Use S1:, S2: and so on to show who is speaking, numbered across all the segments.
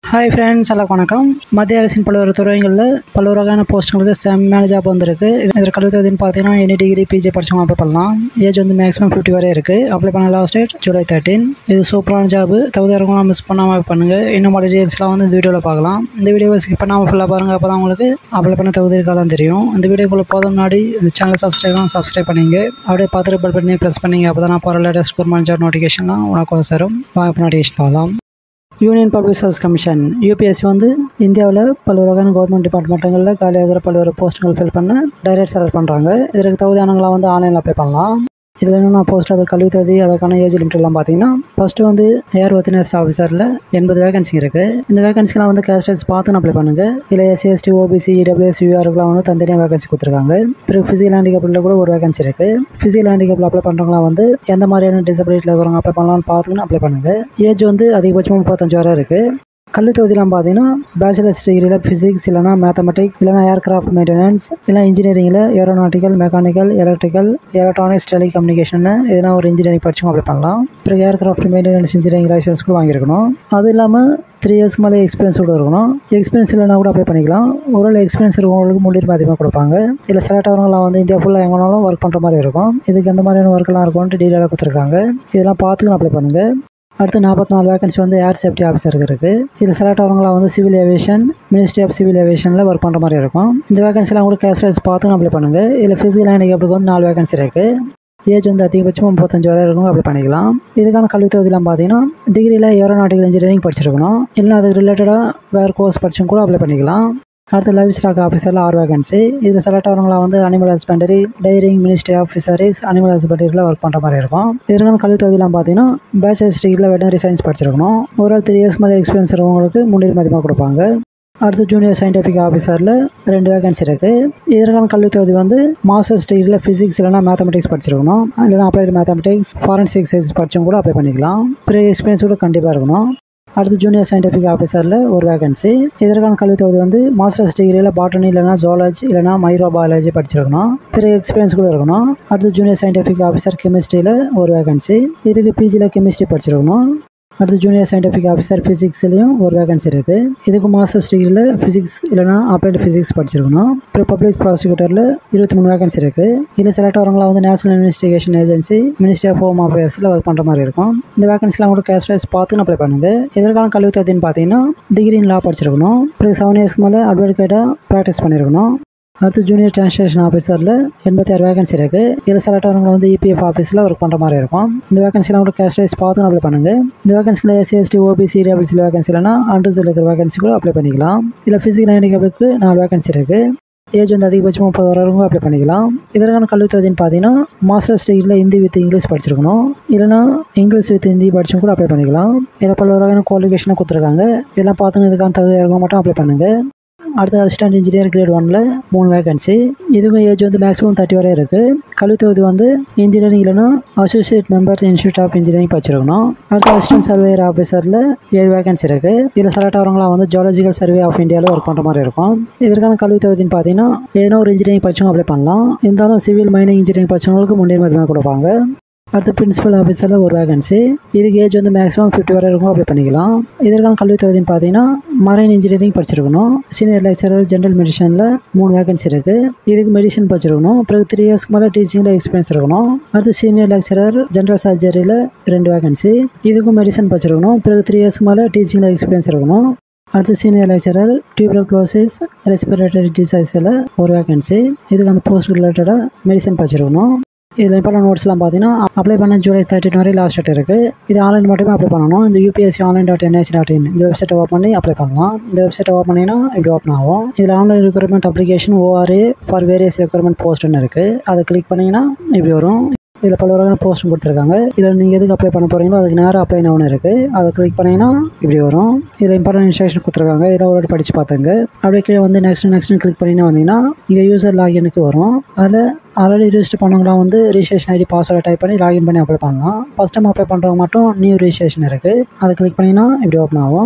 S1: hi friends எல்லாம் வணக்கம் மத்திய அரசின் பல்வேறு துறைகளில் பல்வேறு வகையான போஸ்ட்டுங்களுக்கு செம்மையான ஜாப் வந்திருக்கு இதில் கல்வி தகுதின்னு பார்த்தீங்கன்னா எனி டிகிரி பிஜி படிச்சவங்க அப்ளை பண்ணலாம் ஏஜ் வந்து மேக்ஸிமம் ஃபிஃப்டி வரை இருக்குது அப்ளை பண்ண லாஸ்ட் டேட் ஜூலை தேர்ட்டின் இது சூப்பரான ஜாப் தகுதி இருக்கவங்க மிஸ் பண்ணாமல் பண்ணுங்கள் இன்னும் டீட்டெயில்ஸ்லாம் வந்து இந்த வீடியோவில் பார்க்கலாம் இந்த வீடியோவை ஸ்கிப் பண்ணாமல் ஃபுல்லாக பாருங்கள் அப்போ தான் உங்களுக்கு அப்ளை பண்ண தகுதி இருக்காதான் தெரியும் இந்த வீடியோக்குள்ளே போதும் முன்னாடி இந்த சேனல் சப்ஸ்கிரைப் சப்ஸ்கிரைப் பண்ணிங்க அப்படியே பார்த்துட்டு பெல் பண்ணி ப்ரெஸ் பண்ணிங்க அப்போ தான் நான் போகிற லேட்டஸ்ட் கவர்மெண்ட் ஜாப் நோட்டிஃபிகேஷன்லாம் உனக்கு வந்து சேரும் வாங்க இப்போ நோட்டிஃபிகேஷன் பார்க்கலாம் union public service commission UPSC வந்து இந்தியாவில் பல்வேறு வகையான கவர்மெண்ட் டிபார்ட்மெண்ட்டுகளில் காலியாக இருக்கிற பல்வேறு போஸ்ட்டுகள் ஃபில் பண்ண டைரக்ட் செலக்ட் பண்ணுறாங்க இதற்கு தகுதியானவங்களாம் வந்து ஆன்லைனில் அப்ளை பண்ணலாம் இதில் என்னென்ன போஸ்ட் அது கல்வி தகுதி அதற்கான ஏஜ் லிமிட்லாம் பார்த்தீங்கன்னா ஃபஸ்ட்டு வந்து ஏர் ஒத்தினஸ் ஆஃபீஸரில் எண்பது வேகன்சி இருக்குது இந்த வேகன்சிலாம் வந்து கேஸ்டர்ஸ் பார்த்து அப்ளை பண்ணுங்க இதில் எஸ்சி எஸ்டி ஓபிசி இடபிள்யூஎஸ் யூஆருக்குலாம் வந்து தனித்தனியாக வேகன்சி கொடுத்துருக்காங்க பிறகு ஃபிசிக்கல் ஹேண்டிகேப்பில் கூட ஒரு வேகன்சி இருக்குது ஃபிசிக்கல் ஹேண்டிகேப்பில் அப்ளை பண்ணுறவங்களாம் வந்து எந்த மாதிரியான டிசபிலிட்டியில் இருக்கிறவங்க அப்ளை பண்ணலாம்னு பார்த்துக்கின்னு அப்ளை பண்ணுங்க ஏஜ் வந்து அதிகபட்சமாக முப்பத்தஞ்சு வரை இருக்குது கல்வி தொகுதிலாம் பார்த்தீங்கன்னா பேச்சுலர்ஸ் டிகிரியில் ஃபிசிக்ஸ் இல்லைனா மேத்தமெட்டிக்ஸ் இல்லைனா ஏர்கிராஃப்ட் மெயின்டெனன்ஸ் இல்லை இன்ஜினியரிங்கில் aeronautical mechanical electrical electronics telecommunication எதனா ஒரு இன்ஜினியரிங் படிச்சும் அப்ளை பண்ணலாம் பிறகு ஏர்கிராஃப்ட் மெயின்டெனன்ஸ் இன்ஜினியரிங் லைசன்ஸ் கூட வாங்கியிருக்கணும் அது இல்லாமல் த்ரீ இயர்ஸ்க்கு மேலே எக்ஸ்பீரியன்ஸ் கூட இருக்கணும் எக்ஸ்பீரியன்ஸ் இல்லைனா கூட அப்ளை பண்ணிக்கலாம் ஒரு எக்ஸ்பீரியன்ஸ் இருக்கவங்களுக்கு முன்னுரிமை அதிகமாக கொடுப்பாங்க இல்லை செலக்ட் ஆகிறவங்களாம் வந்து இந்தியா ஃபுல்லாக எங்கேனாலும் ஒர்க் பண்ணுற மாதிரி இருக்கும் இதுக்கு எந்த மாதிரியான ஒர்க்கெல்லாம் இருக்கும்னு டீட்டெயிலாக கொடுத்துருக்காங்க இதெல்லாம் பார்த்துக்கணும் அப்ளை பண்ணுங்கள் அடுத்து நாற்பத்தி நாலு வேகன்சி வந்து ஏர் சேஃப்டி ஆஃபீஸருக்கு இருக்குது இதில் செலக்ட் ஆகிறவங்களாம் வந்து civil aviation ministry of civil ஏவியேஷனில் ஒர்க் பண்ணுற மாதிரி இருக்கும் இந்த வேகன்சிலாம் கூட கேஸ்ட் பார்த்து அப்ளை பண்ணுங்கள் இதில் ஃபிசிக்கல் ஹேண்டிகேப்புக்கு வந்து நாலு வேகன்சி இருக்குது ஏஜ் வந்து அதிகபட்சமாக முப்பத்தஞ்சு வரை இருக்கும் அப்ளை பண்ணிக்கலாம் இதுக்கான கல்வி தகுதியெலாம் பார்த்தீங்கன்னா டிகிரியில் ஏரோநாட்டிக்கல் இன்ஜினியரிங் படிச்சிருக்கணும் இல்லை அதுக்கு ரிலேட்டடாக வேறு கோர்ஸ் படிச்சும் கூட அப்ளை பண்ணிக்கலாம் அடுத்து லைவ் ஸ்டாக் ஆஃபீஸரில் ஆறு வேகன்சி இதில் செலக்ட் ஆகிறவங்களாம் வந்து animal husbandry dairying ministry of fisheries animal ஹஸ்பண்டரியில் ஒர்க் பண்ணுற மாதிரி இருக்கும் இதற்கான கல்வி தகுதியெலாம் பார்த்தீங்கன்னா பேச்சுலர்ஸ் டிகிரியில் வெட்டனரி சயின்ஸ் படிச்சிருக்கணும் ஒரு த்ரீ இயர்ஸ் மேலே எக்ஸ்பீரியன்ஸ் இருக்கவங்களுக்கு முன்னுரிமை அதிகமாக கொடுப்பாங்க அடுத்து ஜூனியர் சயின்டிஃபிக் ஆஃபீஸரில் ரெண்டு வேகன்சி இருக்குது இதற்கான கல்வி தகுதி வந்து மாஸ்டர்ஸ் டிகிரியில் ஃபிசிக்ஸ் இல்லைனா மேத்தமெட்டிக்ஸ் படிச்சிருக்கணும் இல்லைனா அப்ளைடு மேத்தமெட்டிக்ஸ் ஃபாரன்சிக் சயின்ஸ் படிச்சும் கூட அப்ளை பண்ணிக்கலாம் ப்ரீ எக்ஸ்பீரியன்ஸ் கூட கண்டிப்பாக இருக்கணும் அடுத்து ஜூனியர் சயின்டிஃபிக் ஆஃபீஸரில் ஒரு வேகன்சி இதற்கான கல்வி தகுதி வந்து மாஸ்டர்ஸ் டிகிரியில் பாட்டனி இல்லைனா ஜுவாலஜி இல்லைனா மைக்ரோபாயாலஜி படிச்சிருக்கணும் பிறகு எக்ஸ்பீரியன்ஸ் கூட இருக்கணும் அடுத்து ஜூனியர் சயின்டிஃபிக் ஆஃபீஸர் கெமிஸ்ட்ரியில் ஒரு வேகன்சி இதுக்கு பிஜியில் கெமிஸ்ட்ரி படிச்சிருக்கணும் அடுத்து ஜூனியர் சயின்டிஃபிக் ஆஃபீஸர் ஃபிசிக்ஸ்லேயும் ஒரு வேகன்சி இருக்குது இதுக்கு மாஸ்டர்ஸ் டிகிரியில் ஃபிசிக்ஸ் இல்லைனா அப்ளைடு ஃபிசிக்ஸ் படிச்சிருக்கணும் அப்புறம் பப்ளிக் ப்ராசிக்யூட்டரில் இருபத்தி மூணு வேகன்சி இருக்குது இதில் செலக்ட் ஆகிறவங்களாம் வந்து national investigation agency ministry of home அஃபேர்ஸில் ஒர்க் பண்ணுற மாதிரி இருக்கும் இந்த வேகன்சிலாம் கூட கேஸ்ட் வைஸ் பார்த்து அப்ளை பண்ணுங்க இதற்கான கல்வி தகுதின்னு பார்த்தீங்கன்னா டிகிரி இன் லா படிச்சிருக்கணும் அப்புறம் செவன் இயர்ஸ்க்கு மேலே அட்வொகேட்டாக ப்ராக்டிஸ் பண்ணியிருக்கணும் அடுத்து ஜூனியர் டிரான்ஸ்லேஷன் ஆஃபீஸரில் எண்பத்தி ஆறு வேகன்சி இருக்குது இதில் செலக்ட் ஆகிறவங்க வந்து இபிஎஃப் ஆஃபீஸில் ஒர்க் பண்ணுற மாதிரி இருக்கும் இந்த வேகன்சிலாம் கூட கேஸ்ட் வைஸ் பார்த்து அப்ளை பண்ணுங்கள் இந்த வேகன்சியில் SC ST OBC WC vacancy இல்லைனா அண்டர்ஸ் இருக்கிற வேகன்சி கூட அப்ளை பண்ணிக்கலாம் இதில் ஃபிசிக்கல் ஹேண்டிகேப்புக்கு நாலு வேகன்சி இருக்குது ஏஜ் வந்து அதிகபட்சம் முப்பது வரவங்க அப்ளை பண்ணிக்கலாம் இதற்கான கல்வி தகுதின்னு பார்த்தீங்கன்னா மாஸ்டர்ஸ் டிகிரியில் ஹிந்தி வித் இங்கிலீஷ் படிச்சிருக்கணும் இல்லைனா இங்கிலீஷ் வித் ஹிந்தி படிச்சும் கூட அப்ளை பண்ணிக்கலாம் இதில் பல வகையான குவாலிஃபிகேஷனை கொடுத்துருக்காங்க இதெல்லாம் பார்த்துன்னு இதுக்கான தகுதி இருக்க மட்டும் அப்ளை பண்ணுங்கள் அடுத்த அசிஸ்டன்ட் இன்ஜினியர் கிரேட் ஒனில் மூணு வேகன்சி இதுக்கும் ஏஜ் வந்து மேக்ஸிமம் தேர்ட்டி வரை இருக்குது கல்வி தகுதி வந்து இன்ஜினியரிங் இல்லைனா associate member institute of engineering படிச்சிருக்கணும் அடுத்த அசிஸ்டன்ட் சர்வேயர் ஆஃபீஸரில் ஏழு வேகன்சி இருக்குது இதில் செலக்ட் ஆகிறவங்களாம் வந்து ஜியாலஜிக்கல் சர்வே ஆஃப் இந்தியாவில் ஒர்க் பண்ணுற மாதிரி இருக்கும் இதற்கான கல்வி தகுதின்னு பார்த்தீங்கன்னா ஏதோ ஒரு இன்ஜினியரிங் படிச்சவங்க அப்ளை பண்ணலாம் இருந்தாலும் சிவில் மைனிங் இன்ஜினியரிங் படிச்சவங்களுக்கு முன்னுரிமை அதிகமாக கொடுப்பாங்க அடுத்து பிரின்சிபல் ஆஃபீஸரில் ஒரு வேகன்சி இதுக்கு ஏஜ் வந்து மேக்ஸிமம் ஃபிஃப்டி வரை இருக்கும் அப்ளை பண்ணிக்கலாம் இதற்கான கல்வி தகுதின்னு பார்த்தீங்கன்னா மரைன் இன்ஜினியரிங் படிச்சிருக்கணும் சீனியர் லெக்சரர் ஜென்ரல் மெடிசனில் மூணு வேகன்சி இருக்குது இதுக்கு மெடிசன் படிச்சிருக்கணும் பிறகு த்ரீ இயர்ஸ்க்கு மேலே டீச்சிங்கில் எக்ஸ்பீரியன்ஸ் இருக்கணும் அடுத்து சீனியர் லெக்சரர் ஜென்ரல் சர்ஜரியில் ரெண்டு வேகன்சி இதுக்கும் மெடிசன் படிச்சிருக்கணும் பிறகு த்ரீ இயர்ஸ்க்கு மேலே டீச்சிங்கில் எக்ஸ்பீரியன்ஸ் இருக்கணும் அடுத்து சீனியர் லெக்சரர் டியூபர்குலோசிஸ் ரெஸ்பிரேட்டரி டிசைஸில் ஒரு வேகன்சி இதுக்கு அந்த போஸ்ட் ரிலேட்டடாக மெடிசன் படிச்சிருக்கணும் இதில் இம்பார்ட்டன் நோட்ஸ்லாம் பார்த்தீங்கன்னா அப்ளை பண்ண ஜூலை தேர்ட்டின் வரை லாஸ்ட் டேட் இருக்குது இது ஆன்லைன் மட்டுமே அப்ளை பண்ணணும் இந்த UPSC online dot NIC dot in இந்த வெப்சைட்டை ஓப்பன் பண்ணி அப்ளை பண்ணலாம் இந்த வெப்சைட்டை ஓப்பன் பண்ணினா இப்படி ஓப்பன் ஆகும் இதில் online recruitment application ORA for various recruitment போஸ்ட்னு இருக்குது அதை கிளிக் பண்ணிங்கன்னா இப்படி வரும் இதில் பல வகையான போஸ்ட்டும் கொடுத்துருக்காங்க இதில் நீங்கள் எதுக்கு அப்ளை பண்ண போகிறீங்களோ அதுக்கு நேரம் அப்ளை ஒன்று இருக்குது அதை கிளிக் பண்ணிங்கன்னா இப்படி வரும் இதில் இம்பார்ட்டன் இன்ஸ்ட்ரக்ஷன் கொடுத்துருக்காங்க இதை ஒரு வாட்டி படித்து பார்த்துங்க அப்படியே கீழே வந்து நெக்ஸ்ட் நெக்ஸ்ட் கிளிக் பண்ணிங்கன்னா வந்தீங்கன்னா இங்கே யூசர் லாகினுக்கு வரும் அதில் ஆல்ரெடி ரிஜிஸ்டர் பண்ணவங்களாம் வந்து ரிஜிஸ்ட்ரேஷன் ஐடி பாஸ்வேர்டை டைப் பண்ணி லாகின் பண்ணி அப்ளை பண்ணலாம் ஃபஸ்ட் டைம் அப்ளை பண்ணுறவங்க மட்டும் நியூ ரிஜிஸ்ட்ரேஷன் இருக்குது அதை கிளிக் பண்ணிங்கன்னா இப்படி ஓப்பன் ஆகும்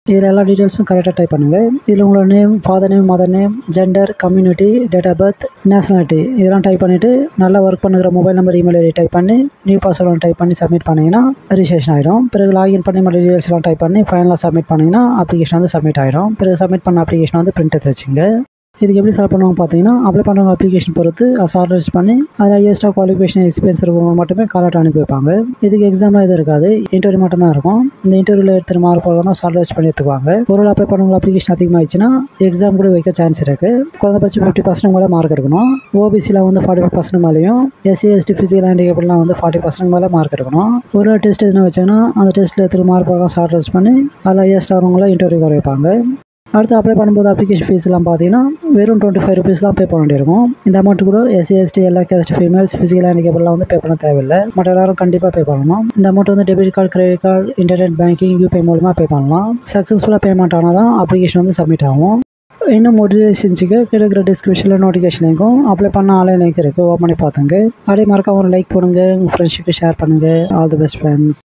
S1: இதில் எல்லா டீட்டெயில்ஸும் கரெக்டாக டைப் பண்ணுங்கள் இதில் உங்களோட name father name mother name gender community date of birth nationality இதெல்லாம் டைப் பண்ணிவிட்டு நல்லா ஒர்க் பண்ணுற mobile number email ID type பண்ணி நியூ பாஸ்வேர்டு டைப் பண்ணி சப்மிட் பண்ணிங்கன்னா ரிஜிஸ்ட்ரேஷன் ஆகிடும் பிறகு லாகின் பண்ணி மற்ற டீட்டெயில்ஸ்லாம் டைப் பண்ணி ஃபைனலாக சப்மிட் பண்ணிங்கன்னா அப்ளிகேஷன் வந்து சப்மிட் ஆகிடும் பிறகு சப்மிட் பண்ண அப்ளிகேஷன் வந்து பிரிண்ட் எடுத்து வச்சுங்க இதுக்கு எப்படி செலக்ட் பண்ணுவாங்க பார்த்தீங்கன்னா அப்ளை பண்ணுறவங்க அப்ளிகேஷன் பொறுத்து ஷார்ட் பண்ணி அதில் ஹையஸ்டாக குவாலிஃபிகேஷன் எக்ஸ்பீரியன்ஸ் இருக்கிறவங்க மட்டுமே காலாட் அனுப்பி வைப்பாங்க இதுக்கு எக்ஸாம்லாம் எதுவும் இருக்காது இன்டர்வியூ மட்டும் தான் இருக்கும் இந்த இன்டர்வியூவில் எடுத்துகிற மார்க் போகிறவங்க தான் ஷார்ட் லிஸ்ட் பண்ணி எடுத்துக்குவாங்க ஒரு அப்ளை பண்ணவங்க அப்ளிகேஷன் அதிகமாகிடுச்சுன்னா எக்ஸாம் கூட வைக்க சான்ஸ் இருக்குது குறைந்தபட்சம் ஃபிஃப்டி பர்சன்ட் மேலே மார்க் எடுக்கணும் ஓபிசியில் வந்து ஃபார்ட்டி ஃபைவ் பர்சன்ட் மேலேயும் எஸ்சி எஸ்டி ஃபிசிக்கல் ஹேண்டிகேப்லாம் வந்து ஃபார்ட்டி பர்சன்ட் மேலே மார்க் எடுக்கணும் ஒரு டெஸ்ட் எதுனா வச்சாங்கன்னா அந்த டெஸ்ட்டில் எடுத்துகிற மார்க் போக ஷார்ட் லிஸ்ட் பண்ணி அதில் ஹையஸ்ட் ஆகிறவங்கள இன்டர்வியூ வர வைப்பாங்க அடுத்து அப்ளை பண்ணும்போது அப்ளிகேஷன் ஃபீஸ்லாம் பார்த்தீங்கன்னா வெறும் டுவெண்ட்டி ஃபைவ் ருபீஸ் தான் பே பண்ண வேண்டியிருக்கும் இந்த அமௌண்ட் கூட எஸ்சி எஸ்டி எல்லா கேஸ்ட் ஃபீமேல்ஸ் ஃபிசிக்கல் ஹேண்டிகேப்லாம் வந்து பே பண்ண தேவையில்லை மற்ற எல்லாரும் கண்டிப்பாக பே பண்ணணும் இந்த அமௌண்ட் வந்து debit card credit card internet banking UPI மூலமாக பே பண்ணலாம் சக்ஸஸ்ஃபுல்லாக பேமெண்ட் ஆனால் தான் அப்ளிகேஷன் வந்து சப்மிட் ஆகும் இன்னும் மோட்டிவேஷன்ஸுக்கு கிடைக்கிற டிஸ்கிரிப்ஷனில் நோட்டிஃபிகேஷன் லிங்க்கும் அப்ளை பண்ண ஆன்லைன் லிங்க் இருக்குது ஓப்பன் பண்ணி பார்த்துங்க அப்படியே மறக்காம ஒரு லைக் போடுங்க உங்கள் ஃப்ரெண்ட்ஸுக்கு ஷேர் பண்ணுங்கள் ஆல் தி பெஸ்ட் ஃப்ரெண்ட்ஸ்